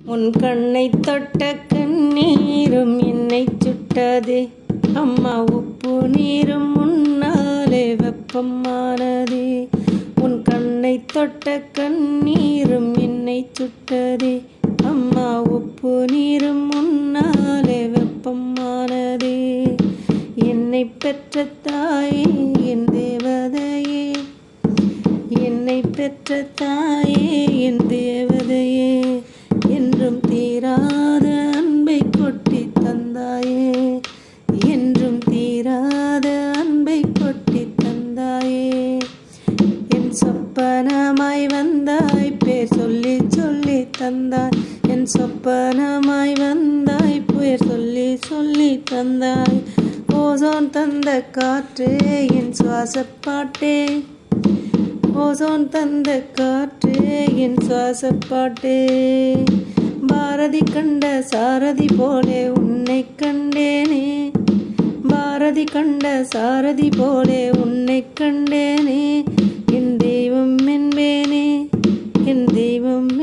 உன் கண்ணை தொட்ட கண்ணீரும் என்னை சுட்டதே அம்மா உப்பு நீரும் முன்னாலே வெப்பமானதே உன் கண்ணை தொட்ட கண்ணீரும் என்னை சுட்டதே அம்மா உப்பு நீரும் முன்னாலே வெப்பமானதே என்னை பெற்ற தாயே என் தேவதையே என்னை பெற்ற தாயே என் தேவதையே என்றும் தீராத அன்பை கொட்டி தந்தாயே என்றும் தீராத அன்பை கொட்டி தந்தாயே என் சொப்பனமாய் வந்தாய் பேர் சொல்லி சொல்லி தந்தாய் என் சொப்பனமாய் வந்தாய் பேர் சொல்லி சொல்லி தந்தாய் ஓசோன் தந்த காற்றே என் சுவாசப்பாட்டே ஓசோன் தந்த காற்றே என் சுவாசப்பாட்டே பாரதி கண்ட சாரதி போலே உன்னை கண்டேனே பாரதி கண்ட சாரதி போலே உன்னை கண்டேனே என் தெய்வம் என்பேனே என் தெய்வம்